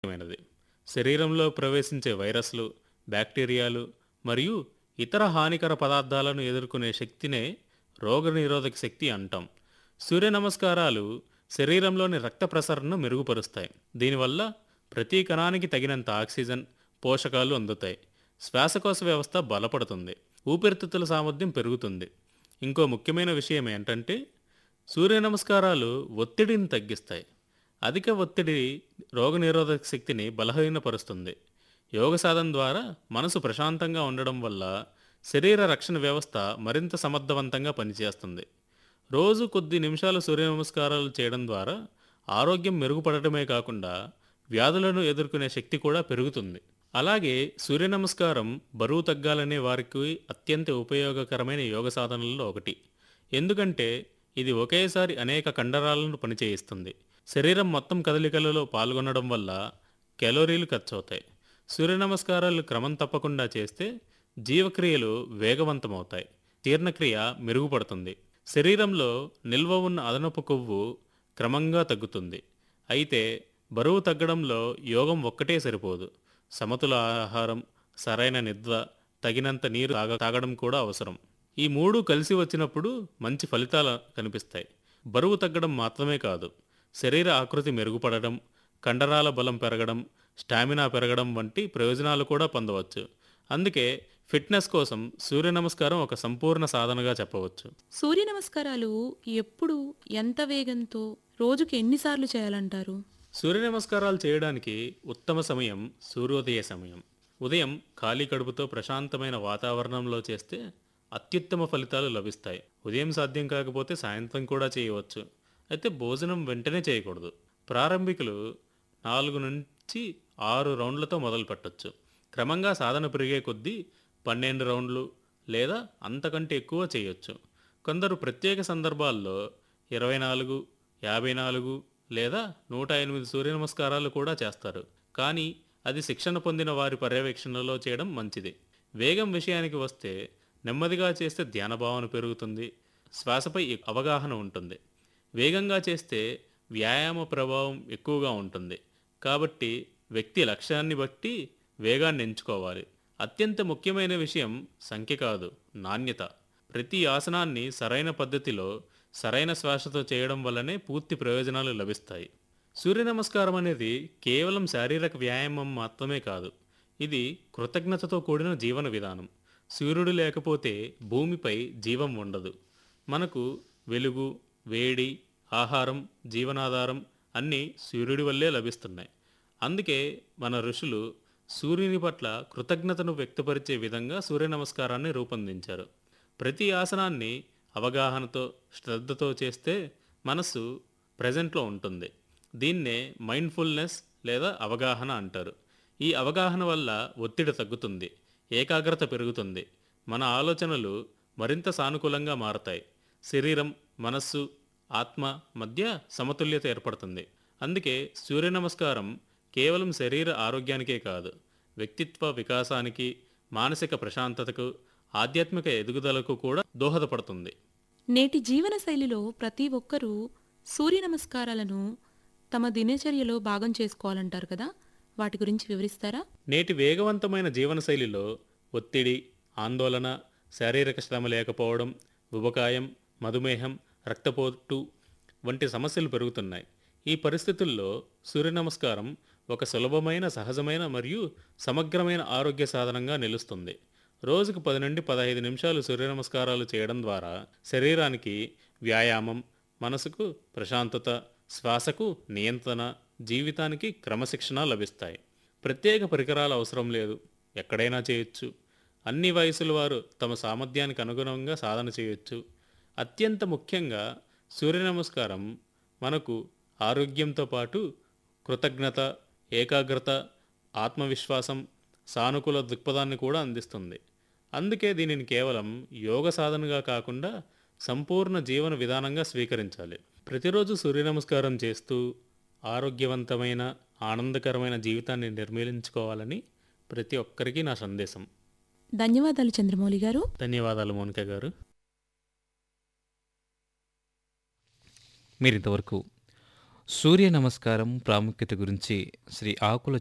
ముఖ్యమైనది శరీరంలో ప్రవేశించే వైరస్లు బ్యాక్టీరియాలు మరియు ఇతర హానికర పదార్థాలను ఎదుర్కొనే శక్తినే రోగనిరోధక శక్తి అంటాం సూర్య నమస్కారాలు శరీరంలోని రక్త ప్రసరణను మెరుగుపరుస్తాయి దీనివల్ల ప్రతి కణానికి తగినంత ఆక్సిజన్ పోషకాలు అందుతాయి శ్వాసకోశ వ్యవస్థ బలపడుతుంది ఊపిరితిత్తుల సామర్థ్యం పెరుగుతుంది ఇంకో ముఖ్యమైన విషయం ఏంటంటే సూర్య నమస్కారాలు ఒత్తిడిని తగ్గిస్తాయి అధిక ఒత్తిడి రోగనిరోధక శక్తిని బలహీనపరుస్తుంది యోగ సాధన ద్వారా మనసు ప్రశాంతంగా ఉండడం వల్ల శరీర రక్షణ వ్యవస్థ మరింత సమర్థవంతంగా పనిచేస్తుంది రోజు కొద్ది నిమిషాలు సూర్య నమస్కారాలు చేయడం ద్వారా ఆరోగ్యం మెరుగుపడటమే కాకుండా వ్యాధులను ఎదుర్కొనే శక్తి కూడా పెరుగుతుంది అలాగే సూర్య నమస్కారం బరువు తగ్గాలనే వారికి అత్యంత ఉపయోగకరమైన యోగ సాధనలలో ఒకటి ఎందుకంటే ఇది ఒకేసారి అనేక కండరాలను పనిచేయిస్తుంది శరీరం మొత్తం కదలికలలో పాల్గొనడం వల్ల కెలోరీలు ఖర్చవుతాయి సూర్య నమస్కారాలు క్రమం తప్పకుండా చేస్తే జీవక్రియలు వేగవంతమవుతాయి జీర్ణక్రియ మెరుగుపడుతుంది శరీరంలో నిల్వ ఉన్న అదనపు కొవ్వు క్రమంగా తగ్గుతుంది అయితే బరువు తగ్గడంలో యోగం ఒక్కటే సరిపోదు సమతుల ఆహారం సరైన నిద్ర తగినంత నీరు తాగ తాగడం కూడా అవసరం ఈ మూడు కలిసి వచ్చినప్పుడు మంచి ఫలితాలు కనిపిస్తాయి బరువు తగ్గడం మాత్రమే కాదు శరీర ఆకృతి మెరుగుపడడం కండరాల బలం పెరగడం స్టామినా పెరగడం వంటి ప్రయోజనాలు కూడా పొందవచ్చు అందుకే ఫిట్నెస్ కోసం సూర్య నమస్కారం ఒక సంపూర్ణ సాధనగా చెప్పవచ్చు సూర్య నమస్కారాలు ఎప్పుడు ఎంత వేగంతో రోజుకి ఎన్నిసార్లు చేయాలంటారు సూర్య నమస్కారాలు చేయడానికి ఉత్తమ సమయం సూర్యోదయ సమయం ఉదయం ఖాళీ కడుపుతో ప్రశాంతమైన వాతావరణంలో చేస్తే అత్యుత్తమ ఫలితాలు లభిస్తాయి ఉదయం సాధ్యం కాకపోతే సాయంత్రం కూడా చేయవచ్చు అయితే భోజనం వెంటనే చేయకూడదు ప్రారంభికులు నాలుగు నుంచి ఆరు రౌండ్లతో మొదలు పెట్టొచ్చు క్రమంగా సాధన పెరిగే కొద్దీ పన్నెండు రౌండ్లు లేదా అంతకంటే ఎక్కువ చేయొచ్చు కొందరు ప్రత్యేక సందర్భాల్లో ఇరవై నాలుగు యాభై నాలుగు లేదా నూట ఎనిమిది సూర్య నమస్కారాలు కూడా చేస్తారు కానీ అది శిక్షణ పొందిన వారి పర్యవేక్షణలో చేయడం మంచిది వేగం విషయానికి వస్తే నెమ్మదిగా చేస్తే ధ్యాన భావన పెరుగుతుంది శ్వాసపై అవగాహన ఉంటుంది వేగంగా చేస్తే వ్యాయామ ప్రభావం ఎక్కువగా ఉంటుంది కాబట్టి వ్యక్తి లక్ష్యాన్ని బట్టి వేగాన్ని ఎంచుకోవాలి అత్యంత ముఖ్యమైన విషయం సంఖ్య కాదు నాణ్యత ప్రతి ఆసనాన్ని సరైన పద్ధతిలో సరైన శ్వాసతో చేయడం వల్లనే పూర్తి ప్రయోజనాలు లభిస్తాయి సూర్య నమస్కారం అనేది కేవలం శారీరక వ్యాయామం మాత్రమే కాదు ఇది కృతజ్ఞతతో కూడిన జీవన విధానం సూర్యుడు లేకపోతే భూమిపై జీవం ఉండదు మనకు వెలుగు వేడి ఆహారం జీవనాధారం అన్నీ సూర్యుడి వల్లే లభిస్తున్నాయి అందుకే మన ఋషులు సూర్యుని పట్ల కృతజ్ఞతను వ్యక్తపరిచే విధంగా సూర్య నమస్కారాన్ని రూపొందించారు ప్రతి ఆసనాన్ని అవగాహనతో శ్రద్ధతో చేస్తే మనసు ప్రజెంట్లో ఉంటుంది దీన్నే మైండ్ఫుల్నెస్ లేదా అవగాహన అంటారు ఈ అవగాహన వల్ల ఒత్తిడి తగ్గుతుంది ఏకాగ్రత పెరుగుతుంది మన ఆలోచనలు మరింత సానుకూలంగా మారతాయి శరీరం మనస్సు ఆత్మ మధ్య సమతుల్యత ఏర్పడుతుంది అందుకే సూర్య నమస్కారం కేవలం శరీర ఆరోగ్యానికే కాదు వ్యక్తిత్వ వికాసానికి మానసిక ప్రశాంతతకు ఆధ్యాత్మిక ఎదుగుదలకు కూడా దోహదపడుతుంది నేటి జీవన శైలిలో ప్రతి ఒక్కరూ సూర్య నమస్కారాలను తమ దినచర్యలో భాగం చేసుకోవాలంటారు కదా వాటి గురించి వివరిస్తారా నేటి వేగవంతమైన జీవనశైలిలో ఒత్తిడి ఆందోళన శారీరక శ్రమ లేకపోవడం ఉబకాయం మధుమేహం రక్తపోటు వంటి సమస్యలు పెరుగుతున్నాయి ఈ పరిస్థితుల్లో సూర్య నమస్కారం ఒక సులభమైన సహజమైన మరియు సమగ్రమైన ఆరోగ్య సాధనంగా నిలుస్తుంది రోజుకు పది నుండి పదహైదు నిమిషాలు సూర్య నమస్కారాలు చేయడం ద్వారా శరీరానికి వ్యాయామం మనసుకు ప్రశాంతత శ్వాసకు నియంత్రణ జీవితానికి క్రమశిక్షణ లభిస్తాయి ప్రత్యేక పరికరాలు అవసరం లేదు ఎక్కడైనా చేయొచ్చు అన్ని వయసుల వారు తమ సామర్థ్యానికి అనుగుణంగా సాధన చేయొచ్చు అత్యంత ముఖ్యంగా సూర్య నమస్కారం మనకు ఆరోగ్యంతో పాటు కృతజ్ఞత ఏకాగ్రత ఆత్మవిశ్వాసం సానుకూల దృక్పథాన్ని కూడా అందిస్తుంది అందుకే దీనిని కేవలం యోగ సాధనగా కాకుండా సంపూర్ణ జీవన విధానంగా స్వీకరించాలి ప్రతిరోజు సూర్య నమస్కారం చేస్తూ ఆరోగ్యవంతమైన ఆనందకరమైన జీవితాన్ని నిర్మూలించుకోవాలని ప్రతి ఒక్కరికి నా సందేశం ధన్యవాదాలు చంద్రమౌళి గారు ధన్యవాదాలు మోనిక గారు మీరు ఇంతవరకు సూర్య నమస్కారం ప్రాముఖ్యత గురించి శ్రీ ఆకుల